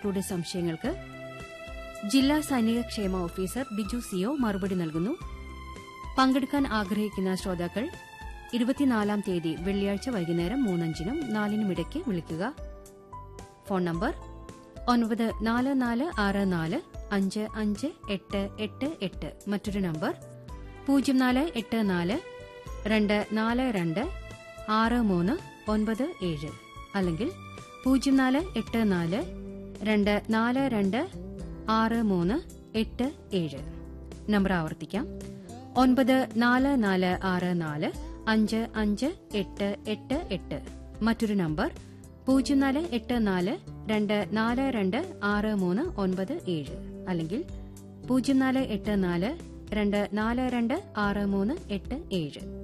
ശ്രോതാക്കളുടെ സംശയങ്ങൾക്ക് ജില്ലാ സൈനിക ക്ഷേമ ഓഫീസർ ബിജു സിഒ മറുപടി നൽകുന്നു പങ്കെടുക്കാൻ ആഗ്രഹിക്കുന്ന ശ്രോതാക്കൾ ഇരുപത്തിനാലാം തീയതി വെള്ളിയാഴ്ച വൈകുന്നേരം മൂന്നഞ്ചിനും നാലിനും ഇടയ്ക്ക് വിളിക്കുക ഫോൺ നമ്പർ ഒൻപത് നാല് നാല് ആറ് നാല് അഞ്ച് അഞ്ച് എട്ട് എട്ട് എട്ട് മറ്റൊരു നമ്പർ പൂജ്യം നാല് എട്ട് നാല് രണ്ട് നാല് രണ്ട് ആറ് മൂന്ന് ഒൻപത് ഏഴ് അല്ലെങ്കിൽ പൂജ്യം നാല് എട്ട് നാല് രണ്ട് നാല് രണ്ട് ആറ് മൂന്ന് എട്ട് ഏഴ് നമ്പർ ആവർത്തിക്കാം ഒൻപത് നാല് നാല് ആറ് നാല് അഞ്ച് അഞ്ച് എട്ട് എട്ട് എട്ട് മറ്റൊരു നമ്പർ പൂജ്യം നാല് എട്ട് നാല് രണ്ട് നാല് രണ്ട് ആറ് മൂന്ന് ഒൻപത് ഏഴ് അല്ലെങ്കിൽ പൂജ്യം നാല് എട്ട് നാല് രണ്ട് നാല് രണ്ട് ആറ് മൂന്ന് എട്ട് ഏഴ്